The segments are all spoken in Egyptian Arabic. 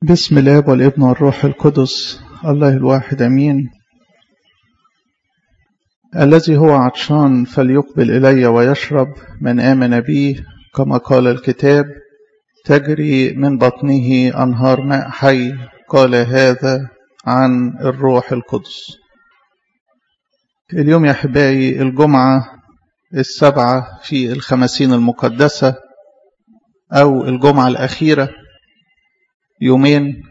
بسم الاب والابن والروح القدس الله الواحد امين الذي هو عطشان فليقبل الي ويشرب من امن بي كما قال الكتاب تجري من بطنه انهار ماء حي قال هذا عن الروح القدس اليوم يا احبائي الجمعه السبعه في الخمسين المقدسه او الجمعه الاخيره يومين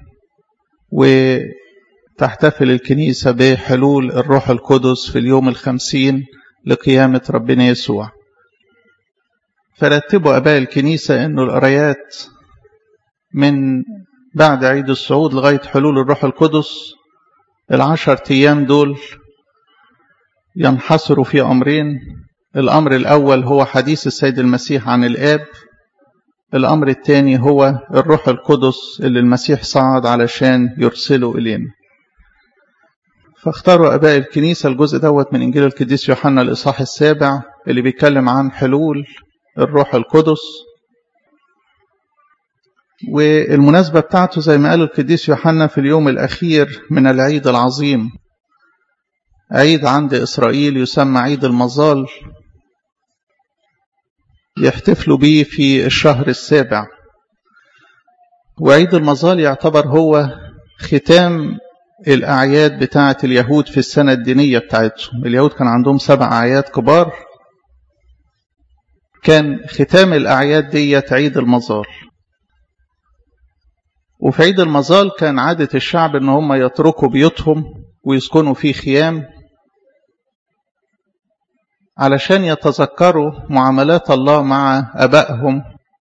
وتحتفل الكنيسة بحلول الروح القدس في اليوم الخمسين لقيامة ربنا يسوع فرتبوا أباء الكنيسة أنه القرايات من بعد عيد الصعود لغاية حلول الروح القدس العشر أيام دول ينحصروا في أمرين الأمر الأول هو حديث السيد المسيح عن الآب الأمر الثاني هو الروح القدس اللي المسيح صعد علشان يرسله إلينا فاختاروا أباء الكنيسة الجزء دوت من إنجيل القديس يوحنا الإصحاح السابع اللي بيتكلم عن حلول الروح القدس والمناسبة بتاعته زي ما قال القديس يوحنا في اليوم الأخير من العيد العظيم عيد عند إسرائيل يسمى عيد المظال يحتفلوا به في الشهر السابع وعيد المظال يعتبر هو ختام الأعياد بتاعة اليهود في السنة الدينية بتاعتهم اليهود كان عندهم سبع أعياد كبار كان ختام الأعياد ديت عيد المظال وفي عيد المظال كان عادة الشعب ان هم يتركوا بيوتهم ويسكنوا في خيام علشان يتذكروا معاملات الله مع أبائهم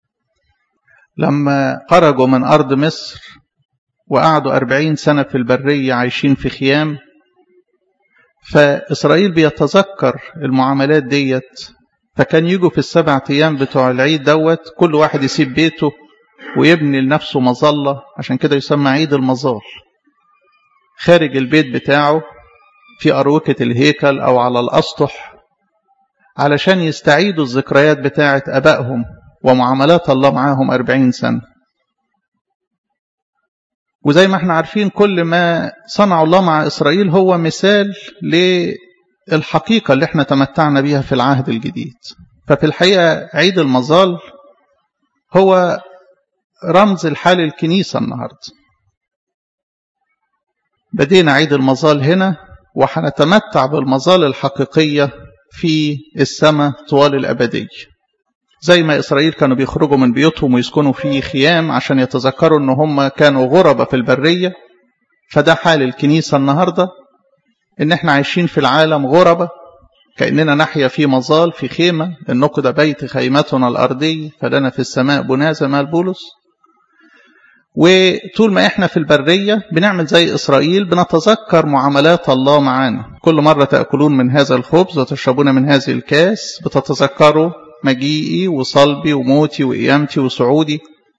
لما خرجوا من أرض مصر وقعدوا أربعين سنة في البرية عايشين في خيام فإسرائيل بيتذكر المعاملات ديت فكان يجوا في السبع أيام بتوع العيد دوت كل واحد يسيب بيته ويبني لنفسه مظلة عشان كده يسمى عيد المظال خارج البيت بتاعه في أروكة الهيكل أو على الأسطح علشان يستعيدوا الذكريات بتاعة أبائهم ومعاملات الله معاهم أربعين سنة وزي ما احنا عارفين كل ما صنع الله مع إسرائيل هو مثال للحقيقة اللي احنا تمتعنا بيها في العهد الجديد ففي الحقيقة عيد المظال هو رمز الحال الكنيسة النهاردة بدينا عيد المظال هنا وحنتمتع بالمظال الحقيقية في السماء طوال الأبدية زي ما إسرائيل كانوا بيخرجوا من بيوتهم ويسكنوا في خيام عشان يتذكروا أن هم كانوا غربة في البرية فده حال الكنيسة النهاردة إن احنا عايشين في العالم غربة كأننا نحيا في مظال في خيمة إنكم ده بيت خيمتنا الأرضي فلنا في السماء بناء زي ما بولس وطول ما احنا في البرية بنعمل زي إسرائيل بنتذكر معاملات الله معانا كل مرة تأكلون من هذا الخبز وتشربون من هذه الكاس بتتذكروا مجيئي وصلبي وموتي وقيامتي وصعودي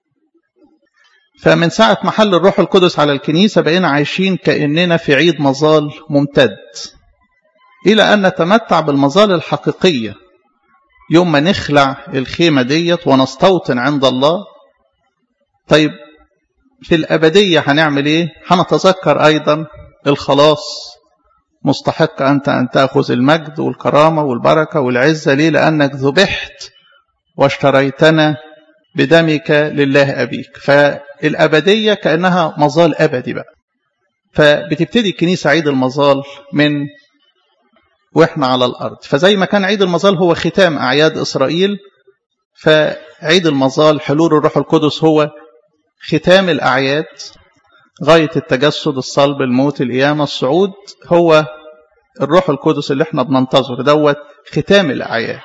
فمن ساعة محل الروح القدس على الكنيسة بقينا عايشين كأننا في عيد مظال ممتد إلى أن نتمتع بالمظال الحقيقية يوم ما نخلع الخيمة ديت ونستوطن عند الله طيب في الأبدية هنعمل إيه؟ هنتذكر أيضا الخلاص مستحق أنت أن تأخذ المجد والكرامة والبركة والعزة ليه؟ لأنك ذبحت واشتريتنا بدمك لله أبيك فالأبدية كأنها مظال أبدي بقى فبتبتدي الكنيسة عيد المظال من وإحنا على الأرض فزي ما كان عيد المظال هو ختام أعياد إسرائيل فعيد المظال حلول الروح القدس هو ختام الأعياد غاية التجسد الصلب الموت القيامة الصعود هو الروح القدس اللي احنا بننتظر دوت ختام الأعياد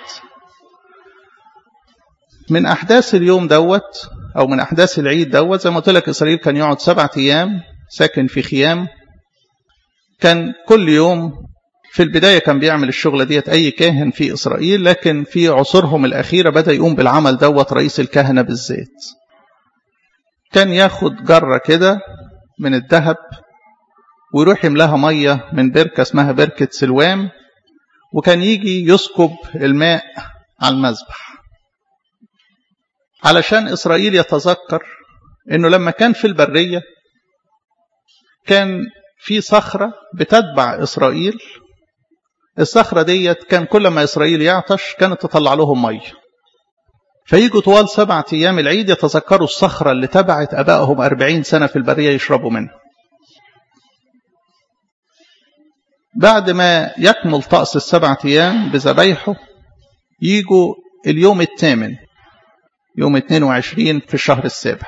من أحداث اليوم دوت أو من أحداث العيد دوت زي ما قلت لك إسرائيل كان يقعد سبعة أيام ساكن في خيام كان كل يوم في البداية كان بيعمل الشغلة ديت أي كاهن في إسرائيل لكن في عصورهم الأخيرة بدأ يقوم بالعمل دوت رئيس الكهنة بالذات كان ياخد جرة كده من الذهب ويروح يملاها مية من بركة اسمها بركة سلوام وكان يجي يسكب الماء على المذبح علشان إسرائيل يتذكر انه لما كان في البرية كان في صخرة بتتبع إسرائيل الصخرة ديت كان كل ما إسرائيل يعطش كانت تطلع لهم مية فيجوا طوال سبعة أيام العيد يتذكروا الصخرة اللي تبعت أبائهم أربعين سنة في البرية يشربوا منها بعد ما يكمل طقس السبعة أيام بذبايحه يجوا اليوم الثامن يوم 22 في الشهر السابع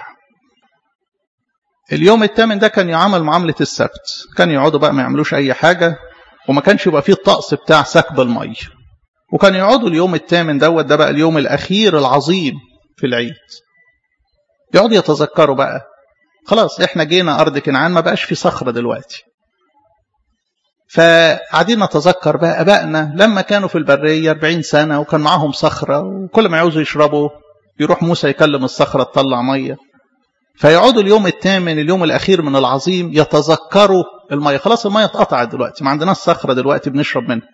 اليوم الثامن ده كان يعامل معاملة السبت كان يقعدوا بقى ما يعملوش أي حاجة وما كانش يبقى فيه الطقس بتاع سكب المية وكان يقعدوا اليوم الثامن دوت ده بقى اليوم الأخير العظيم في العيد يقعدوا يتذكروا بقى خلاص احنا جينا أرض كنعان ما بقاش في صخرة دلوقتي فقاعدين نتذكر بقى أبائنا لما كانوا في البرية 40 سنة وكان معاهم صخرة وكل ما يعوزوا يشربوا يروح موسى يكلم الصخرة تطلع مية فيقعدوا اليوم الثامن اليوم الأخير من العظيم يتذكروا المية خلاص المية اتقطعت دلوقتي ما عندناش صخرة دلوقتي بنشرب منها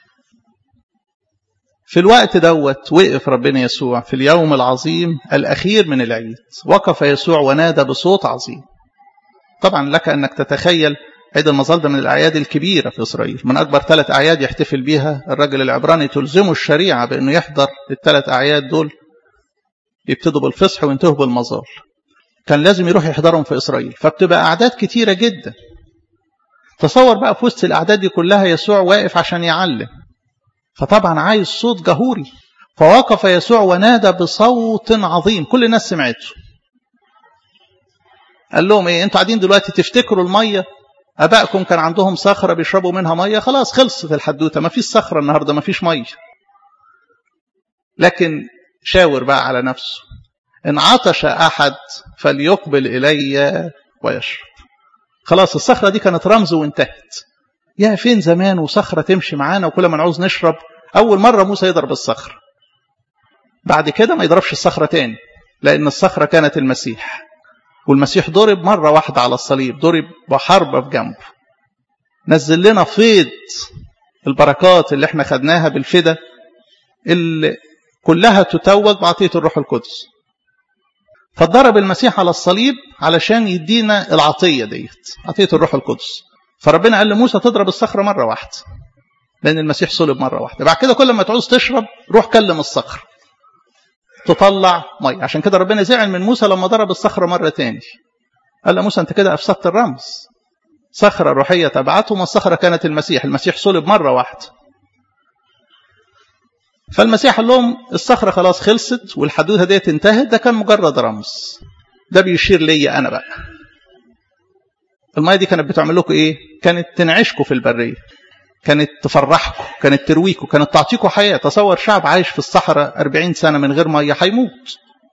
في الوقت دوت وقف ربنا يسوع في اليوم العظيم الأخير من العيد وقف يسوع ونادى بصوت عظيم طبعا لك أنك تتخيل عيد المظال ده من الأعياد الكبيرة في إسرائيل من أكبر ثلاث أعياد يحتفل بيها الرجل العبراني تلزمه الشريعة بأنه يحضر الثلاث أعياد دول يبتدوا بالفصح وينتهوا بالمظال كان لازم يروح يحضرهم في إسرائيل فبتبقى أعداد كتيرة جدا تصور بقى في وسط الأعداد دي كلها يسوع واقف عشان يعلم فطبعا عايز صوت جهوري فوقف يسوع ونادى بصوت عظيم كل الناس سمعته قال لهم ايه انتوا قاعدين دلوقتي تفتكروا الميه ابائكم كان عندهم صخره بيشربوا منها ميه خلاص خلصت الحدوته ما فيش صخره النهارده ما فيش ميه لكن شاور بقى على نفسه ان عطش احد فليقبل الي ويشرب خلاص الصخره دي كانت رمز وانتهت يا فين زمان وصخره تمشي معانا وكل ما نعوز نشرب اول مره موسى يضرب الصخره بعد كده ما يضربش الصخره تاني لان الصخره كانت المسيح والمسيح ضرب مرة واحدة على الصليب ضرب بحربة في جنبه نزل لنا فيض البركات اللي احنا خدناها بالفدا اللي كلها تتوج بعطية الروح القدس فضرب المسيح على الصليب علشان يدينا العطية ديت عطية الروح القدس فربنا قال لموسى تضرب الصخرة مرة واحدة لأن المسيح صلب مرة واحدة بعد كده كل ما تعوز تشرب روح كلم الصخر تطلع مية عشان كده ربنا زعل من موسى لما ضرب الصخرة مرة تاني قال له موسى انت كده افسدت الرمز صخرة روحية تبعتهم الصخرة كانت المسيح المسيح صلب مرة واحدة فالمسيح قال لهم الصخرة خلاص خلصت والحدوثة ديت انتهت ده كان مجرد رمز ده بيشير لي أنا بقى المية دي كانت بتعمل لكم إيه كانت تنعشكم في البرية كانت تفرحكم كانت ترويكم كانت تعطيكم حياة تصور شعب عايش في الصحراء 40 سنة من غير مية هيموت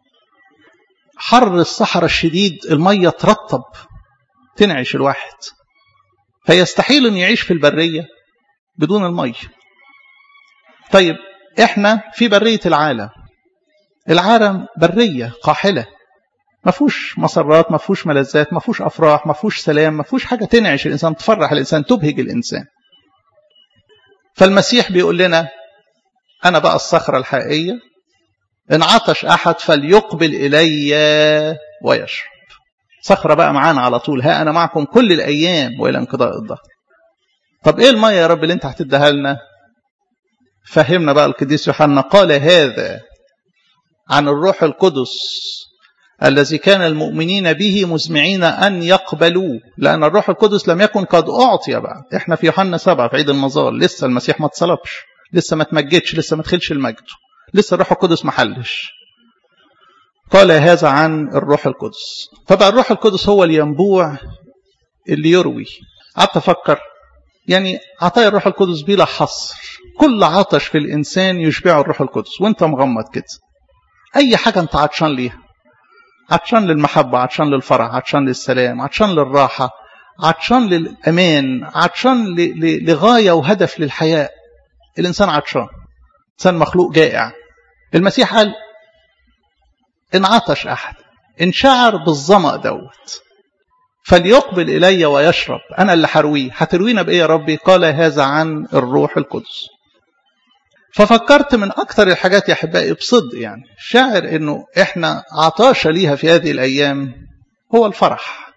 حر الصحراء الشديد المية ترطب تنعش الواحد فيستحيل أن يعيش في البرية بدون المية طيب احنا في برية العالم العالم برية قاحلة ما فيهوش مسرات ما فيهوش ملذات ما فيهوش افراح ما فيهوش سلام ما فيهوش حاجه تنعش الانسان تفرح الانسان تبهج الانسان فالمسيح بيقول لنا انا بقى الصخره الحقيقيه ان عطش احد فليقبل الي ويشرب صخره بقى معانا على طول ها انا معكم كل الايام والى انقضاء الظهر طب ايه الميه يا رب اللي انت هتديها لنا فهمنا بقى القديس يوحنا قال هذا عن الروح القدس الذي كان المؤمنين به مزمعين أن يقبلوه لأن الروح القدس لم يكن قد أعطي بعد إحنا في يوحنا سبعة في عيد المظال لسه المسيح ما اتصلبش لسه ما تمجدش لسه ما تخلش المجد لسه الروح القدس ما حلش قال هذا عن الروح القدس فبقى الروح القدس هو الينبوع اللي يروي قعدت أفكر يعني عطايا الروح القدس بلا حصر كل عطش في الإنسان يشبعه الروح القدس وانت مغمض كده أي حاجة انت عطشان ليها عطشان للمحبة عطشان للفرح عطشان للسلام عطشان للراحة عطشان للأمان عطشان لغاية وهدف للحياة الإنسان عطشان إنسان مخلوق جائع المسيح قال إن عطش أحد إن شعر بالظمأ دوت فليقبل إلي ويشرب أنا اللي حرويه هتروينا بإيه يا ربي قال هذا عن الروح القدس ففكرت من أكثر الحاجات يا أحبائي بصدق يعني شاعر إنه إحنا عطاشة ليها في هذه الأيام هو الفرح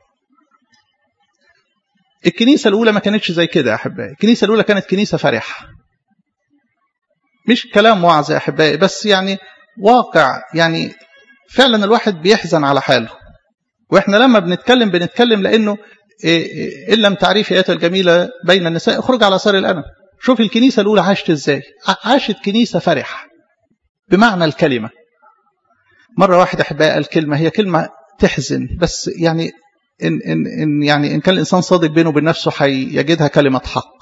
الكنيسة الأولى ما كانتش زي كده يا أحبائي الكنيسة الأولى كانت كنيسة فرحة مش كلام وعظ يا أحبائي بس يعني واقع يعني فعلا الواحد بيحزن على حاله وإحنا لما بنتكلم بنتكلم لأنه إن لم تعرفي آيات الجميلة بين النساء اخرج على سار الأنم شوف الكنيسة الأولى عاشت إزاي عاشت كنيسة فرح بمعنى الكلمة مرة واحد أحبائي قال كلمة هي كلمة تحزن بس يعني إن, إن, إن, يعني إن كان الإنسان صادق بينه وبين نفسه هيجدها كلمة حق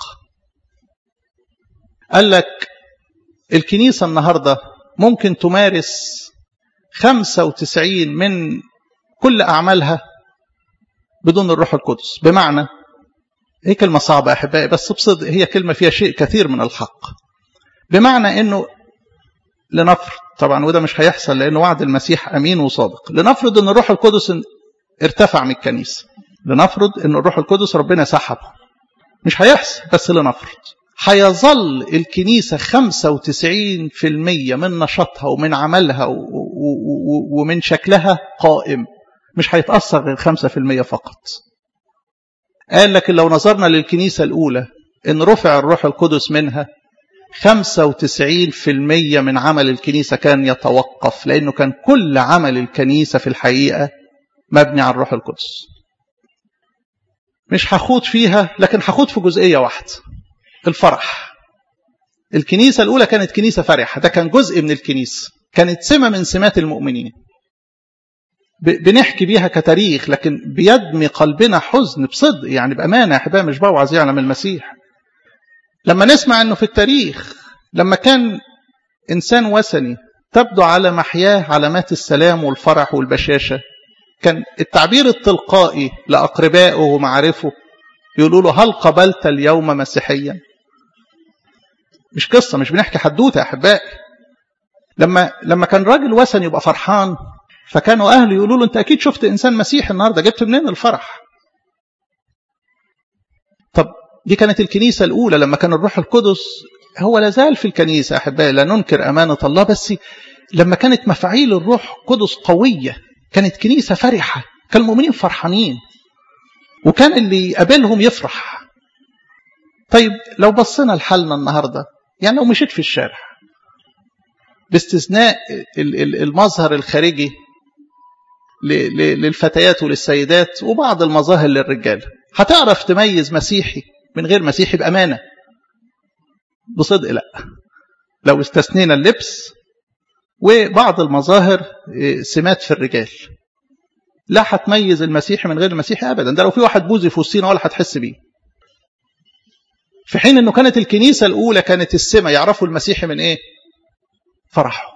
قال لك الكنيسة النهاردة ممكن تمارس 95 من كل أعمالها بدون الروح القدس بمعنى هي كلمة صعبة أحبائي بس بصدق هي كلمة فيها شيء كثير من الحق بمعنى أنه لنفرض طبعا وده مش هيحصل لأنه وعد المسيح أمين وصادق لنفرض أن الروح القدس ارتفع من الكنيسة لنفرض أن الروح القدس ربنا سحبه مش هيحصل بس لنفرض هيظل الكنيسة 95% من نشاطها ومن عملها ومن شكلها قائم مش هيتأثر غير 5% فقط قال لكن لو نظرنا للكنيسة الأولى إن رفع الروح القدس منها 95% من عمل الكنيسة كان يتوقف لأنه كان كل عمل الكنيسة في الحقيقة مبني على الروح القدس مش هخوض فيها لكن هخوض في جزئية واحدة الفرح الكنيسة الأولى كانت كنيسة فرحة ده كان جزء من الكنيسة كانت سمة من سمات المؤمنين بنحكي بيها كتاريخ لكن بيدمي قلبنا حزن بصدق يعني بأمانة يا أحبائي مش بوعظ يعلم المسيح لما نسمع أنه في التاريخ لما كان إنسان وثني تبدو على محياه علامات السلام والفرح والبشاشة كان التعبير التلقائي لأقربائه ومعارفه يقولوا له هل قبلت اليوم مسيحيا مش قصة مش بنحكي حدوتة يا أحبائي لما لما كان راجل وثني يبقى فرحان فكانوا أهله يقولوا له أنت أكيد شفت إنسان مسيحي النهاردة جبت منين الفرح طب دي كانت الكنيسة الأولى لما كان الروح القدس هو لازال في الكنيسة أحبائي لا ننكر أمانة الله بس لما كانت مفاعيل الروح القدس قوية كانت كنيسة فرحة كان المؤمنين فرحانين وكان اللي يقابلهم يفرح طيب لو بصينا لحالنا النهاردة يعني لو مشيت في الشارع باستثناء المظهر الخارجي للفتيات وللسيدات وبعض المظاهر للرجال هتعرف تميز مسيحي من غير مسيحي بأمانة بصدق لا لو استثنينا اللبس وبعض المظاهر سمات في الرجال لا هتميز المسيحي من غير المسيحي ابدا ده لو في واحد بوزي في وسطينا ولا هتحس بيه في حين انه كانت الكنيسه الاولى كانت السمه يعرفوا المسيحي من ايه فرحه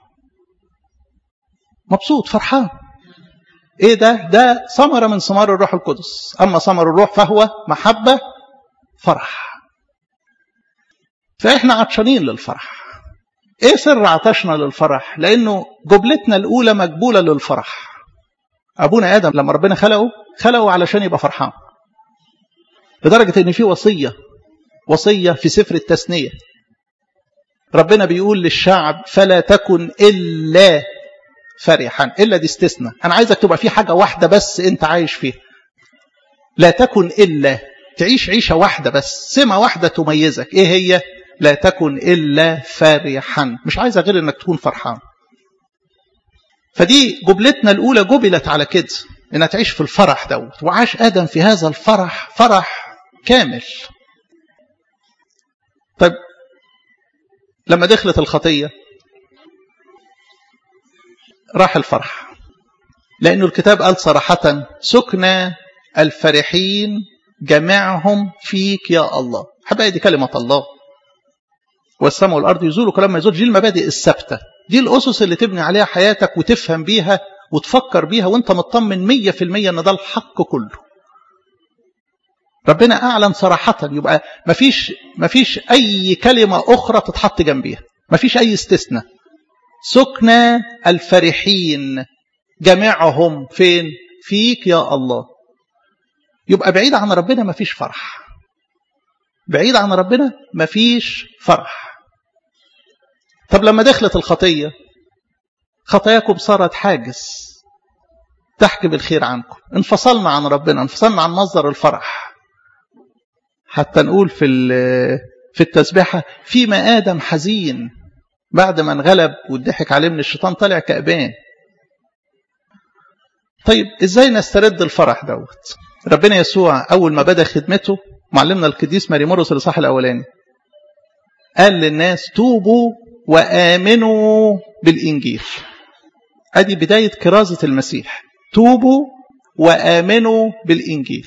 مبسوط فرحان ايه ده ده ثمره من ثمار الروح القدس اما ثمر الروح فهو محبه فرح فاحنا عطشانين للفرح ايه سر عطشنا للفرح لانه جبلتنا الاولى مجبوله للفرح ابونا ادم لما ربنا خلقه خلقه علشان يبقى فرحان لدرجه ان في وصيه وصيه في سفر التثنيه ربنا بيقول للشعب فلا تكن الا فرحا الا دي استثناء انا عايزك تبقى في حاجه واحده بس انت عايش فيها لا تكن الا تعيش عيشه واحده بس سمه واحده تميزك ايه هي لا تكن الا فرحا مش عايزه غير انك تكون فرحان فدي جبلتنا الاولى جبلت على كده انها تعيش في الفرح دوت وعاش ادم في هذا الفرح فرح كامل طيب لما دخلت الخطيه راح الفرح لأنه الكتاب قال صراحة سكنى الفرحين جميعهم فيك يا الله حبايبي دي كلمة الله والسماء والأرض يزولوا كلام ما يزول دي المبادئ الثابتة دي الأسس اللي تبني عليها حياتك وتفهم بيها وتفكر بيها وانت مطمن مية في المية ان ده الحق كله ربنا أعلن صراحة يبقى مفيش, مفيش أي كلمة أخرى تتحط جنبيها مفيش أي استثناء سكنى الفرحين جميعهم فين فيك يا الله يبقى بعيد عن ربنا مفيش فرح بعيد عن ربنا مفيش فرح طب لما دخلت الخطية خطاياكم صارت حاجز تحجب الخير عنكم انفصلنا عن ربنا انفصلنا عن مصدر الفرح حتى نقول في في التسبيحة فيما آدم حزين بعد ما انغلب وضحك عليه من الشيطان طلع كأبان طيب ازاي نسترد الفرح دوت ربنا يسوع اول ما بدا خدمته معلمنا القديس ماري مرقس الاصحاح الاولاني قال للناس توبوا وامنوا بالانجيل ادي بدايه كرازه المسيح توبوا وامنوا بالانجيل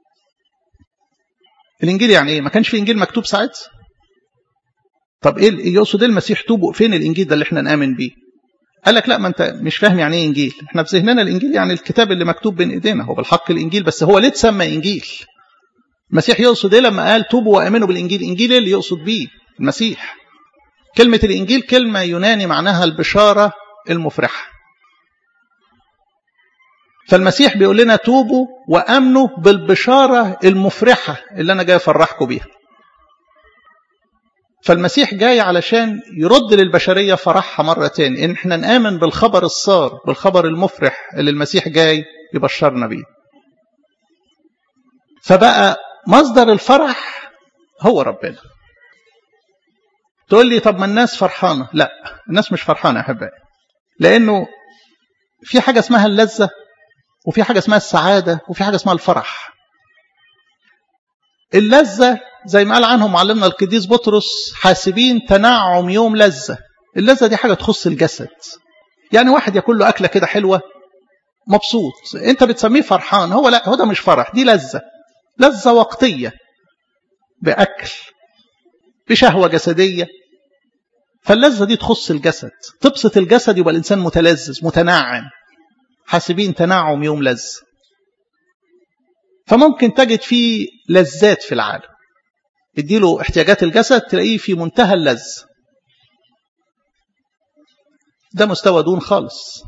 الانجيل يعني ايه ما كانش في انجيل مكتوب ساعتها طب ايه يقصد ايه المسيح توبوا فين الانجيل ده اللي احنا نامن بيه قال لك لا ما انت مش فاهم يعني ايه انجيل احنا في ذهننا الانجيل يعني الكتاب اللي مكتوب بين ايدينا هو بالحق الانجيل بس هو ليه اتسمى انجيل المسيح يقصد ايه لما قال توبوا وامنوا بالانجيل انجيل ايه اللي يقصد بيه المسيح كلمه الانجيل كلمه يوناني معناها البشاره المفرحه فالمسيح بيقول لنا توبوا وامنوا بالبشاره المفرحه اللي انا جاي افرحكم بيها فالمسيح جاي علشان يرد للبشرية فرحها مرة تاني إن احنا نآمن بالخبر الصار بالخبر المفرح اللي المسيح جاي يبشرنا بيه فبقى مصدر الفرح هو ربنا تقول لي طب ما الناس فرحانة لا الناس مش فرحانة يا أحبائي لأنه في حاجة اسمها اللذة وفي حاجة اسمها السعادة وفي حاجة اسمها الفرح اللذة زي ما قال عنهم معلمنا القديس بطرس حاسبين تنعم يوم لذة اللذة دي حاجة تخص الجسد يعني واحد ياكل له أكلة كده حلوة مبسوط انت بتسميه فرحان هو لا هو ده مش فرح دي لذة لذة وقتية بأكل بشهوة جسدية فاللذة دي تخص الجسد تبسط الجسد يبقى الإنسان متلذذ متنعم حاسبين تنعم يوم لذ فممكن تجد فيه لذات في العالم اديله احتياجات الجسد تلاقيه في منتهى اللذ ده مستوى دون خالص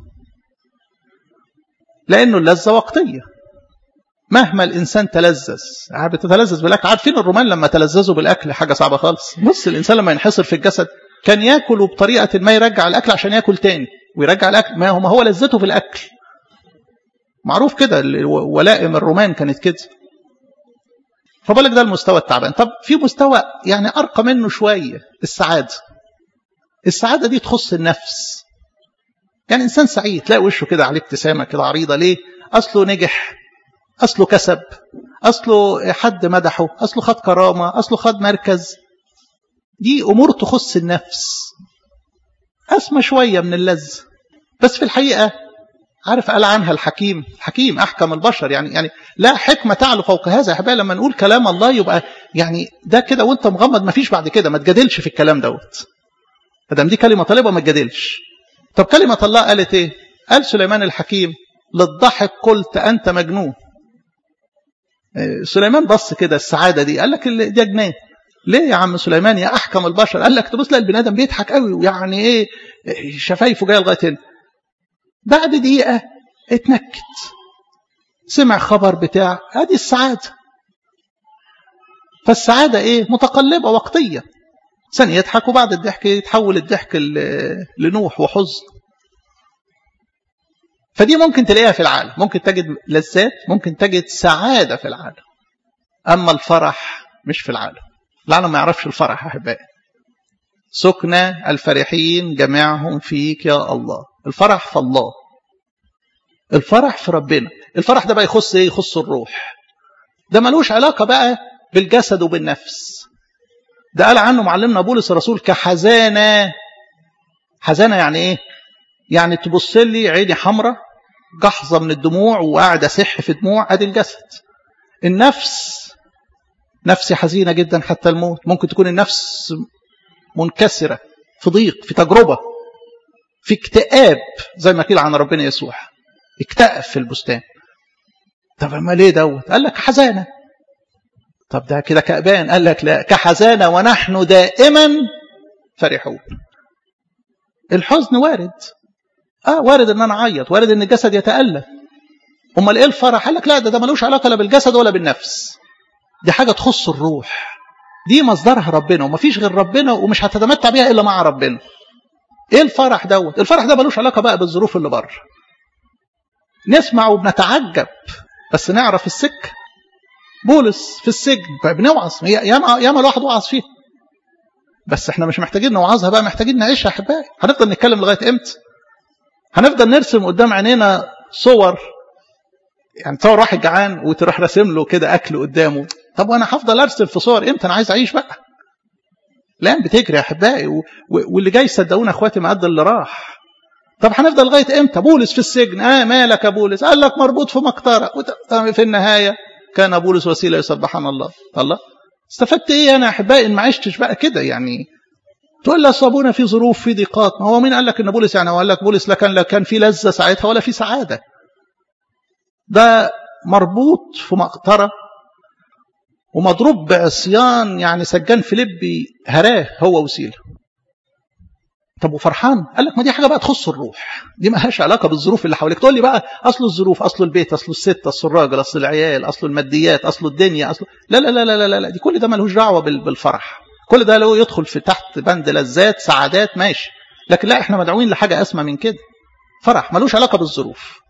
لأنه اللذة وقتية مهما الإنسان تلذذ بتتلذذ بالأكل عارفين الرومان لما تلذذوا بالأكل حاجة صعبة خالص بص الإنسان لما ينحصر في الجسد كان ياكل بطريقة ما يرجع الأكل عشان ياكل تاني ويرجع الأكل ما هو, ما هو لذته في الأكل معروف كده ولائم الرومان كانت كده فبالك ده المستوى التعبان طب في مستوى يعني أرقى منه شوية السعادة السعادة دي تخص النفس يعني إنسان سعيد تلاقي وشه كده عليه ابتسامة كده عريضة ليه أصله نجح أصله كسب أصله حد مدحه أصله خد كرامة أصله خد مركز دي أمور تخص النفس أسمى شوية من اللذ بس في الحقيقة عارف قال عنها الحكيم الحكيم أحكم البشر يعني يعني لا حكمة تعلو فوق هذا يا حبايبي لما نقول كلام الله يبقى يعني ده كده وانت مغمض ما فيش بعد كده ما تجادلش في الكلام دوت ما دي كلمة طالبة ما تجادلش طب كلمة الله قالت ايه قال سليمان الحكيم للضحك قلت أنت مجنون سليمان بص كده السعادة دي قال لك ده جنان ليه يا عم سليمان يا أحكم البشر قال لك تبص لك البني آدم بيضحك قوي ويعني ايه شفايفه جايه لغايه هنا بعد دقيقة اتنكت سمع خبر بتاع ادي السعادة فالسعادة ايه متقلبة وقتية ثانية يضحك وبعد الضحك يتحول الضحك لنوح وحزن فدي ممكن تلاقيها في العالم ممكن تجد لذات ممكن تجد سعادة في العالم أما الفرح مش في العالم العالم ما يعرفش الفرح أحبائي سكنى الفرحين جميعهم فيك يا الله الفرح في الله الفرح في ربنا الفرح ده بقى يخص ايه يخص الروح ده ملوش علاقة بقى بالجسد وبالنفس ده قال عنه معلمنا بولس الرسول كحزانة حزانة يعني ايه يعني تبص لي عيني حمراء جحظة من الدموع وقاعد أسح في دموع ادي الجسد النفس نفسي حزينة جدا حتى الموت ممكن تكون النفس منكسرة في ضيق في تجربة في اكتئاب زي ما قيل عن ربنا يسوع اكتئب في البستان طب ما ليه دوت قال لك حزانة طب ده كده كأبان قال لك لا كحزانة ونحن دائما فرحون الحزن وارد اه وارد ان انا اعيط وارد ان الجسد يتألم امال ايه الفرح قال لك لا ده ده ملوش علاقه لا بالجسد ولا بالنفس دي حاجه تخص الروح دي مصدرها ربنا ومفيش غير ربنا ومش هتتمتع بيها الا مع ربنا ايه الفرح دوت الفرح ده ملوش علاقه بقى بالظروف اللي بره نسمع وبنتعجب بس نعرف السكة بولس في السجن بنوعظ ياما ياما الواحد وعظ فيه بس احنا مش محتاجين نوعظها بقى محتاجين نعيشها احبائي هنفضل نتكلم لغايه امتى هنفضل نرسم قدام عينينا صور يعني تصور واحد جعان وتروح راسم له كده اكل قدامه طب وانا هفضل ارسم في صور امتى انا عايز اعيش بقى الايام بتجري يا احبائي واللي جاي صدقونا اخواتي ما قد اللي راح طب هنفضل لغايه امتى بولس في السجن اه مالك يا بولس قال لك مربوط في مقطره في النهايه كان بولس وسيله يسبحان الله الله استفدت ايه انا يا احبائي ان ما عشتش بقى كده يعني تقول لي ابونا في ظروف في ضيقات ما هو مين قال لك ان بولس يعني قال لك بولس لا كان لا كان في لذه ساعتها ولا في سعاده ده مربوط في مقطره ومضروب بعصيان يعني سجان فيليبي هراه هو وسيله طب وفرحان قال لك ما دي حاجه بقى تخص الروح دي ما لهاش علاقه بالظروف اللي حواليك تقول لي بقى اصل الظروف اصل البيت اصل الست اصل الراجل اصل العيال اصل الماديات اصل الدنيا اصل لا لا لا لا لا, لا. دي كل ده ملوش دعوه بالفرح كل ده لو يدخل في تحت بند لذات سعادات ماشي لكن لا احنا مدعوين لحاجه اسمى من كده فرح ملوش علاقه بالظروف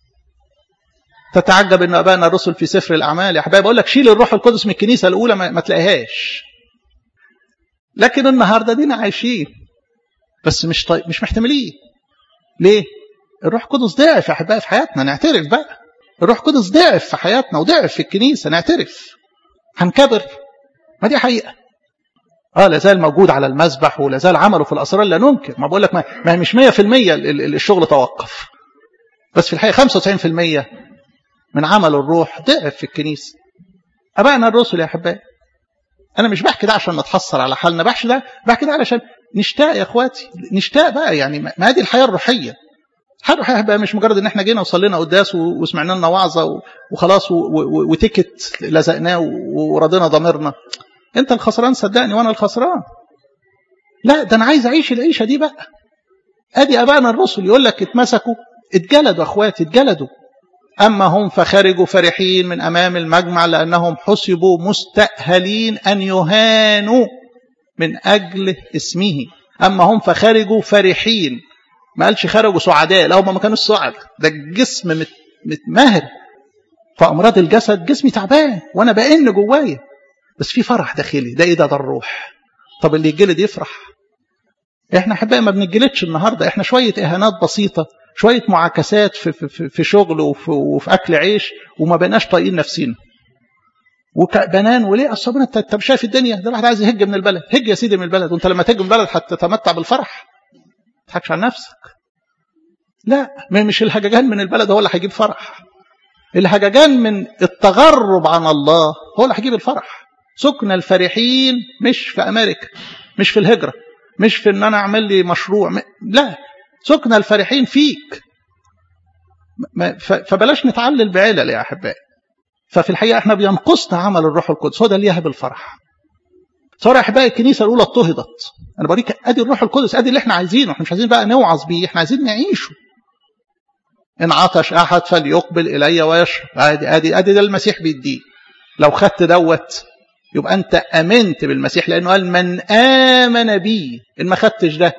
تتعجب ان ابائنا الرسل في سفر الاعمال يا حبايبي بقول لك شيل الروح القدس من الكنيسه الاولى ما, ما تلاقيهاش لكن النهارده دينا عايشين بس مش طيب مش محتملين ليه الروح القدس ضعف يا احبائي في حياتنا نعترف بقى الروح القدس ضعف في حياتنا وضعف في الكنيسه نعترف هنكبر ما دي حقيقه اه لازال موجود على المذبح ولازال عمله في الاسرار لا ننكر ما بقول لك ما, ما مش 100% الشغل توقف بس في الحقيقه 95% من عمل الروح ضعف في الكنيسه ابائنا الرسل يا احبائي انا مش بحكي ده عشان نتحسر على حالنا بحكي ده بحكي ده علشان نشتاق يا اخواتي نشتاق بقى يعني ما هذه الحياه الروحيه الحياه الروحيه بقى مش مجرد ان احنا جينا وصلينا قداس وسمعنا لنا وعظه وخلاص وتكت لزقناه ورضينا ضميرنا انت الخسران صدقني وانا الخسران لا ده انا عايز اعيش العيشه دي بقى ادي ابائنا الرسل يقول لك اتمسكوا اتجلدوا اخواتي اتجلدوا اما هم فخرجوا فرحين من امام المجمع لانهم حسبوا مستاهلين ان يهانوا من اجل اسمه اما هم فخرجوا فرحين ما قالش خرجوا سعداء لا هم ما كانوش سعداء ده الجسم متمهر فامراض الجسد جسمي تعبان وانا بئن جوايا بس في فرح داخلي ده ايه ده ده الروح طب اللي يتجلد يفرح احنا احبائي ما بنتجلدش النهارده احنا شويه اهانات بسيطه شويه معاكسات في, في, في شغل وفي, وفي اكل عيش وما بقناش طايقين نفسينا وبنان وليه اصل انت انت مش شايف الدنيا ده الواحد عايز يهج من البلد هج يا سيدي من البلد وانت لما تهج من البلد هتتمتع بالفرح ما تضحكش على نفسك لا مش الهججان من البلد هو اللي هيجيب فرح الهججان من التغرب عن الله هو اللي هيجيب الفرح سكن الفرحين مش في امريكا مش في الهجره مش في ان انا اعمل لي مشروع لا سكن الفرحين فيك فبلاش نتعلل بعلل يا احبائي ففي الحقيقه احنا بينقصنا عمل الروح القدس هو ده اللي يهب الفرح صار يا احبائي الكنيسه الاولى اضطهدت انا بوريك ادي الروح القدس ادي اللي احنا عايزينه احنا مش عايزين بقى نوعظ بيه احنا عايزين نعيشه ان عطش احد فليقبل الي ويشرب ادي ادي ادي ده المسيح بيديه لو خدت دوت يبقى انت امنت بالمسيح لانه قال من امن بي ان ما خدتش ده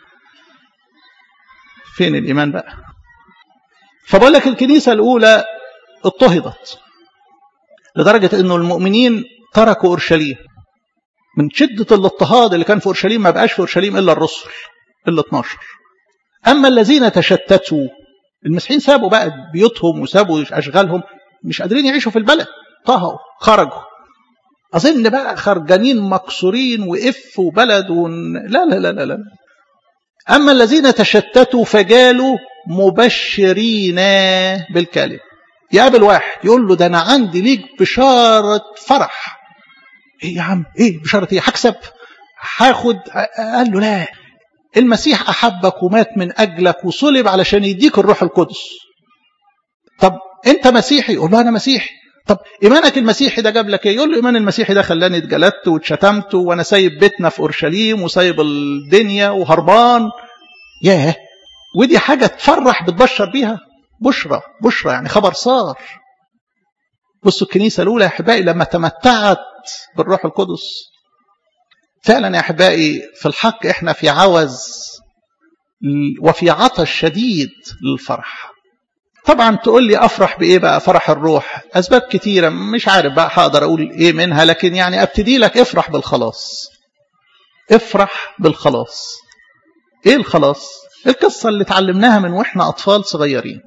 فين الايمان بقى فبقول لك الكنيسه الاولى اضطهدت لدرجه انه المؤمنين تركوا اورشليم من شده الاضطهاد اللي كان في اورشليم ما بقاش في اورشليم الا الرسل الا 12 اما الذين تشتتوا المسيحيين سابوا بقى بيوتهم وسابوا اشغالهم مش قادرين يعيشوا في البلد طهوا خرجوا أظن بقى خرجانين مكسورين وإف وبلد ون... لا لا لا لا لا أما الذين تشتتوا فجالوا مبشرين بالكلمة يقابل واحد يقول له ده أنا عندي ليك بشارة فرح إيه يا عم إيه بشارة إيه هكسب هاخد قال له لا المسيح أحبك ومات من أجلك وصلب علشان يديك الروح القدس طب أنت مسيحي يقول له أنا مسيحي طب ايمانك المسيحي ده جاب لك ايه يقول له ايمان المسيحي ده خلاني اتجلدت واتشتمت وانا سايب بيتنا في اورشليم وسايب الدنيا وهربان ياه ودي حاجه تفرح بتبشر بيها بشرى بشرى يعني خبر صار بصوا الكنيسه الاولى يا احبائي لما تمتعت بالروح القدس فعلا يا احبائي في الحق احنا في عوز وفي عطش شديد للفرح طبعا تقول لي افرح بايه بقى فرح الروح اسباب كتيره مش عارف بقى هقدر اقول ايه منها لكن يعني ابتدي لك افرح بالخلاص افرح بالخلاص ايه الخلاص القصه اللي اتعلمناها من واحنا اطفال صغيرين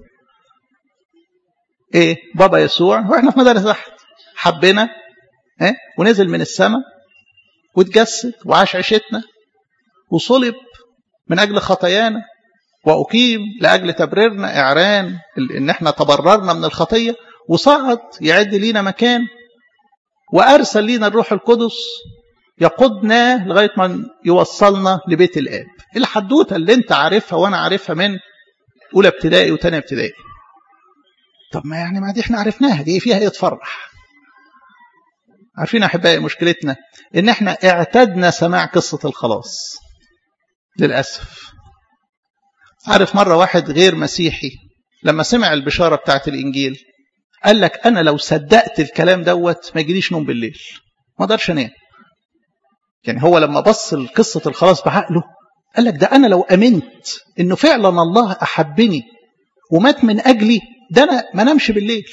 ايه بابا يسوع واحنا في مدارس تحت حبنا ايه ونزل من السماء واتجسد وعاش عيشتنا وصلب من اجل خطايانا وأقيم لأجل تبريرنا إعران إن إحنا تبررنا من الخطية وصعد يعد لينا مكان وأرسل لينا الروح القدس يقودنا لغاية ما يوصلنا لبيت الآب الحدوتة اللي أنت عارفها وأنا عارفها من أولى ابتدائي وتانية ابتدائي طب ما يعني ما دي احنا عرفناها دي فيها ايه تفرح عارفين احبائي مشكلتنا ان احنا اعتدنا سماع قصة الخلاص للأسف عارف مرة واحد غير مسيحي لما سمع البشارة بتاعت الإنجيل قال لك أنا لو صدقت الكلام دوت ما يجيليش نوم بالليل ما اقدرش انام يعني هو لما بص لقصة الخلاص بعقله قال لك ده أنا لو أمنت إنه فعلا الله أحبني ومات من أجلي ده أنا ما نمشي بالليل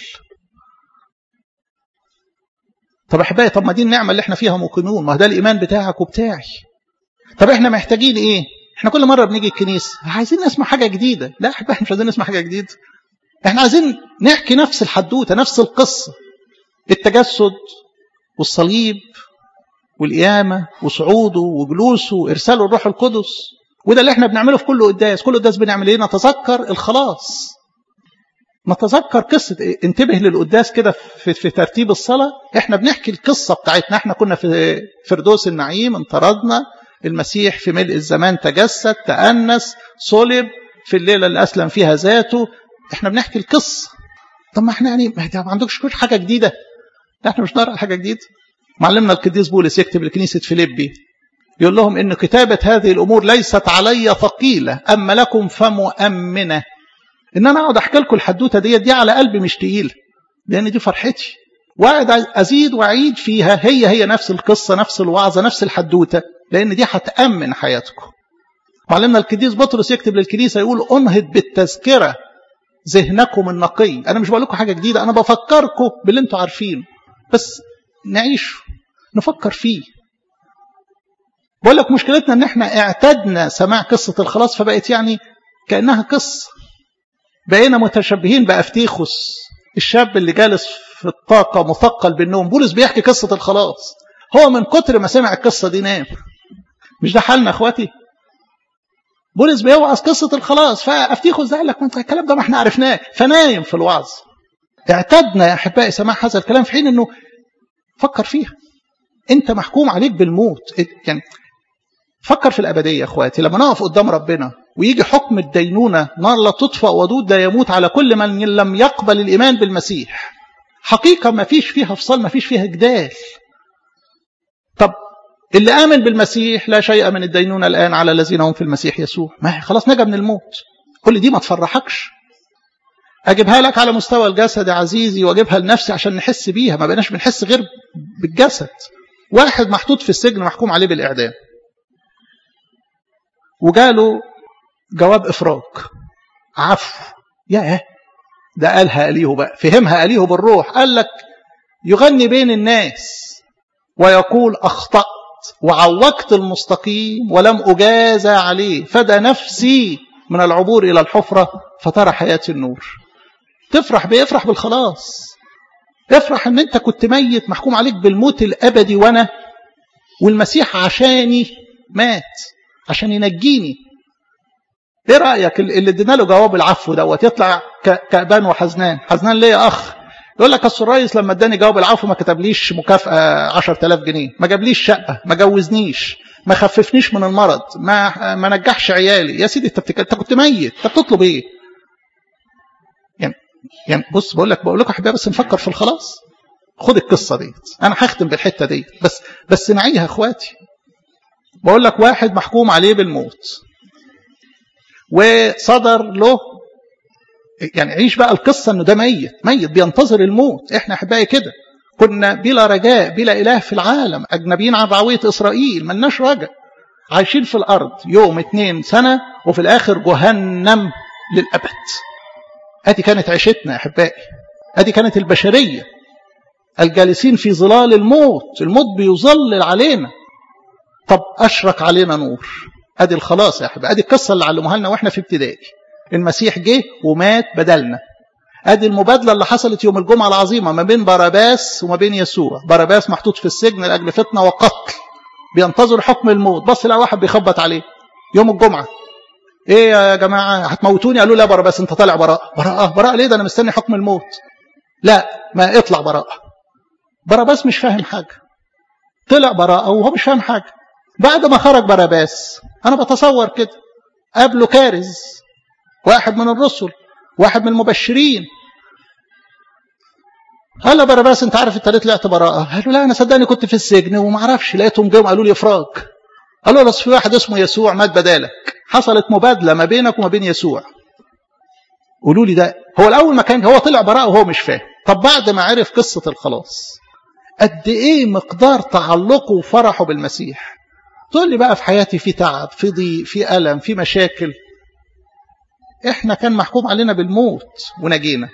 طب أحبائي طب ما دي النعمة اللي احنا فيها موقنون ما ده الإيمان بتاعك وبتاعي طب احنا محتاجين إيه احنا كل مرة بنيجي الكنيسة عايزين نسمع حاجة جديدة لا احنا مش عايزين نسمع حاجة جديدة احنا عايزين نحكي نفس الحدوتة نفس القصة التجسد والصليب والقيامة وصعوده وجلوسه وإرساله الروح القدس وده اللي احنا بنعمله في كل قداس كل قداس بنعمل ايه نتذكر الخلاص نتذكر قصة إيه؟ انتبه للقداس كده في, في ترتيب الصلاة احنا بنحكي القصة بتاعتنا احنا كنا في فردوس النعيم انطردنا المسيح في ملء الزمان تجسد تأنس صلب في الليلة اللي أسلم فيها ذاته احنا بنحكي القصة طب ما احنا يعني ما عندكش كل حاجة جديدة احنا مش نقرا حاجة جديدة معلمنا القديس بولس يكتب لكنيسة فيليبي يقول لهم ان كتابة هذه الامور ليست علي ثقيلة اما لكم فمؤمنة ان انا اقعد احكي لكم الحدوتة دي دي على قلبي مش تقيلة لان دي فرحتي وقاعد ازيد واعيد فيها هي هي نفس القصة نفس الوعظة نفس الحدوتة لان دي هتأمن حياتكم معلمنا القديس بطرس يكتب للكنيسة يقول انهض بالتذكرة ذهنكم النقي انا مش بقول لكم حاجة جديدة انا بفكركم باللي انتوا عارفينه بس نعيش نفكر فيه بقول لك مشكلتنا ان احنا اعتدنا سماع قصة الخلاص فبقت يعني كأنها قصة بقينا متشبهين بأفتيخوس الشاب اللي جالس في الطاقة مثقل بالنوم بولس بيحكي قصة الخلاص هو من كتر ما سمع القصة دي نام مش ده حالنا اخواتي بولس بيوعظ قصة الخلاص فأفتيخوس ده قال لك ما انت الكلام ده ما احنا عرفناه فنايم في الوعظ اعتدنا يا احبائي سماع هذا الكلام في حين انه فكر فيها انت محكوم عليك بالموت يعني فكر في الأبدية يا أخواتي لما نقف قدام ربنا ويجي حكم الدينونة نار لا تطفأ ودود لا يموت على كل من لم يقبل الإيمان بالمسيح حقيقة ما فيش فيها فصال ما فيش فيها جدال طب اللي آمن بالمسيح لا شيء من الدينونة الآن على الذين هم في المسيح يسوع ما خلاص نجا من الموت كل دي ما تفرحكش أجيبها لك على مستوى الجسد يا عزيزي وأجيبها لنفسي عشان نحس بيها ما بقناش بنحس غير بالجسد واحد محطوط في السجن محكوم عليه بالإعدام وجاله جواب إفراج عفو يا ده قالها أليه بقى فهمها أليه بالروح قال لك يغني بين الناس ويقول أخطأت وعوجت المستقيم ولم أجازى عليه فدى نفسي من العبور إلى الحفرة فترى حياة النور تفرح بيه افرح بالخلاص افرح ان انت كنت ميت محكوم عليك بالموت الابدي وانا والمسيح عشاني مات عشان ينجيني ايه رايك اللي ادينا له جواب العفو دوت يطلع كأبان وحزنان حزنان ليه يا اخ يقول لك اصل الرئيس لما اداني جواب العفو ما كتبليش مكافاه 10000 جنيه ما جابليش شقه ما جوزنيش ما خففنيش من المرض ما ما نجحش عيالي يا سيدي انت بتك... انت كنت ميت انت بتطلب ايه يعني يعني بص بقول لك بقول لكم احبائي بس نفكر في الخلاص خد القصه ديت انا هختم بالحته ديت بس بس نعيها اخواتي بقول لك واحد محكوم عليه بالموت وصدر له يعني عيش بقى القصة انه ده ميت ميت بينتظر الموت احنا احبائي كده كنا بلا رجاء بلا اله في العالم اجنبيين عن رعوية اسرائيل ملناش رجاء عايشين في الارض يوم اتنين سنة وفي الاخر جهنم للابد ادي كانت عيشتنا يا احبائي ادي كانت البشريه الجالسين في ظلال الموت الموت بيظلل علينا طب اشرق علينا نور ادي الخلاص يا احبائي ادي القصه اللي علموها لنا واحنا في ابتدائي المسيح جه ومات بدلنا ادي المبادله اللي حصلت يوم الجمعه العظيمه ما بين باراباس وما بين يسوع باراباس محطوط في السجن لاجل فتنه وقتل بينتظر حكم الموت بص لقى واحد بيخبط عليه يوم الجمعه ايه يا جماعه هتموتوني قالوا لا باراباس انت طالع براءه براءه براءه ليه ده انا مستني حكم الموت لا ما اطلع براءه باراباس مش فاهم حاجه طلع براءه وهو مش فاهم حاجه بعد ما خرج باراباس انا بتصور كده قابله كارز واحد من الرسل واحد من المبشرين قال له باراباس انت عارف انت ليه طلعت براءه قال له لا انا صدقني كنت في السجن وما اعرفش لقيتهم جم قالوا لي افراج قال له بس في واحد اسمه يسوع مات بدالك حصلت مبادله ما بينك وما بين يسوع قولوا لي ده هو الاول ما كان هو طلع براءه وهو مش فاهم طب بعد ما عرف قصه الخلاص قد ايه مقدار تعلقه وفرحه بالمسيح تقول لي بقى في حياتي في تعب في ضيق في الم في مشاكل احنا كان محكوم علينا بالموت ونجينا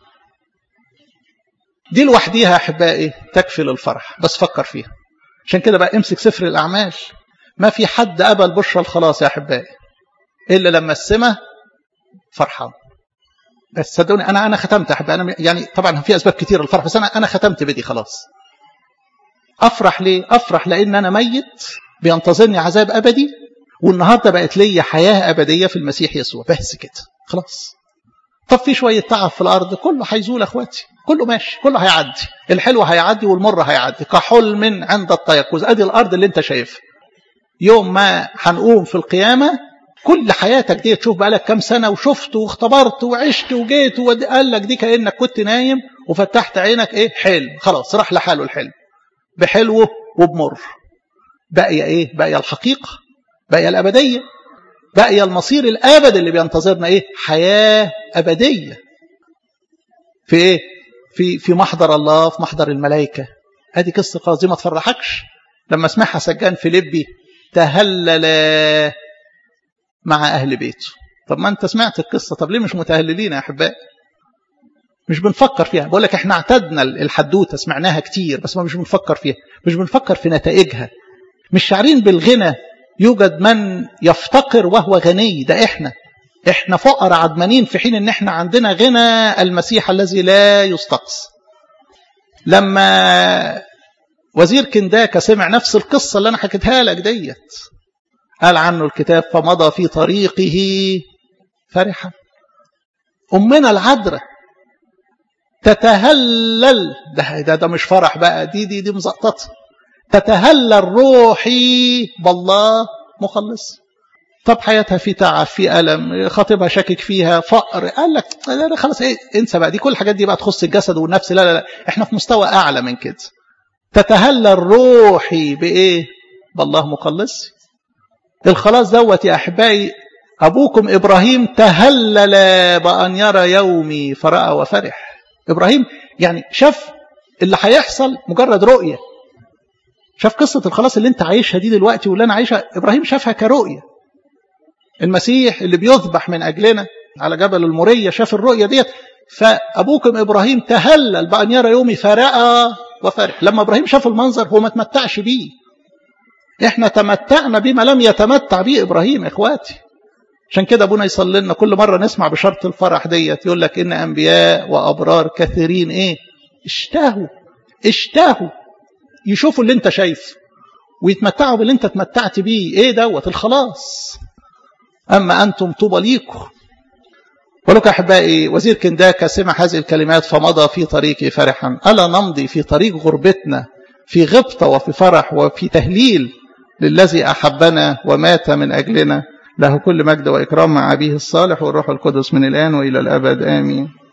دي لوحديها احبائي تكفي للفرح بس فكر فيها عشان كده بقى امسك سفر الاعمال ما في حد قبل بشرى الخلاص يا احبائي الا لما السماء فرحان بس صدقوني انا انا ختمت احب انا يعني طبعا في اسباب كتير للفرح بس انا انا ختمت بدي خلاص افرح ليه افرح لان انا ميت بينتظرني عذاب ابدي والنهارده بقت لي حياه ابديه في المسيح يسوع بس كده خلاص طب في شويه تعب في الارض كله هيزول اخواتي كله ماشي كله هيعدي الحلو هيعدي والمر هيعدي كحلم عند التيقظ ادي الارض اللي انت شايفها يوم ما هنقوم في القيامه كل حياتك دي تشوف بقالك كام سنه وشفت واختبرت وعشت وجيت وقال لك دي كانك كنت نايم وفتحت عينك ايه حلم خلاص راح لحاله الحلم بحلوه وبمر باقيه ايه باقيه الحقيقه باقيه الابديه باقيه المصير الابد اللي بينتظرنا ايه حياه ابديه في ايه في في محضر الله في محضر الملائكه ادي قصه خلاص دي ما تفرحكش لما اسمعها سجان فيليبي تهلل مع اهل بيته طب ما انت سمعت القصه طب ليه مش متهللين يا احبائي مش بنفكر فيها بقول لك احنا اعتدنا الحدوته سمعناها كتير بس ما مش بنفكر فيها مش بنفكر في نتائجها مش شعرين بالغنى يوجد من يفتقر وهو غني ده احنا احنا فقراء عدمانين في حين ان احنا عندنا غنى المسيح الذي لا يستقص لما وزير كنداكا سمع نفس القصة اللي انا حكيتها لك ديت قال عنه الكتاب فمضى في طريقه فرحا أمنا العذراء تتهلل ده, ده ده مش فرح بقى دي دي دي مزقططة تتهلل روحي بالله مخلص طب حياتها في تعب في ألم خطيبها شاكك فيها فقر قال لك لا خلاص ايه انسى بقى دي كل الحاجات دي بقى تخص الجسد والنفس لا لا لا احنا في مستوى أعلى من كده تتهلل روحي بإيه بالله مخلص الخلاص دوت يا أحبائي أبوكم إبراهيم تهلل بأن يرى يومي فرأى وفرح إبراهيم يعني شاف اللي هيحصل مجرد رؤية شاف قصة الخلاص اللي انت عايشها دي دلوقتي واللي أنا عايشها إبراهيم شافها كرؤية المسيح اللي بيذبح من أجلنا على جبل المورية شاف الرؤية ديت فأبوكم إبراهيم تهلل بأن يرى يومي فرأى وفرح لما إبراهيم شاف المنظر هو ما تمتعش بيه احنا تمتعنا بما لم يتمتع به إبراهيم إخواتي عشان كده أبونا يصلي لنا كل مرة نسمع بشرط الفرح ديت يقول لك إن أنبياء وأبرار كثيرين إيه اشتهوا اشتهوا يشوفوا اللي انت شايفه ويتمتعوا باللي انت تمتعت بيه ايه دوت الخلاص اما انتم طوبى ليكم ولك احبائي وزير كنداكا سمع هذه الكلمات فمضى في طريقه فرحا الا نمضي في طريق غربتنا في غبطه وفي فرح وفي تهليل للذي احبنا ومات من اجلنا له كل مجد واكرام مع ابيه الصالح والروح القدس من الان والى الابد امين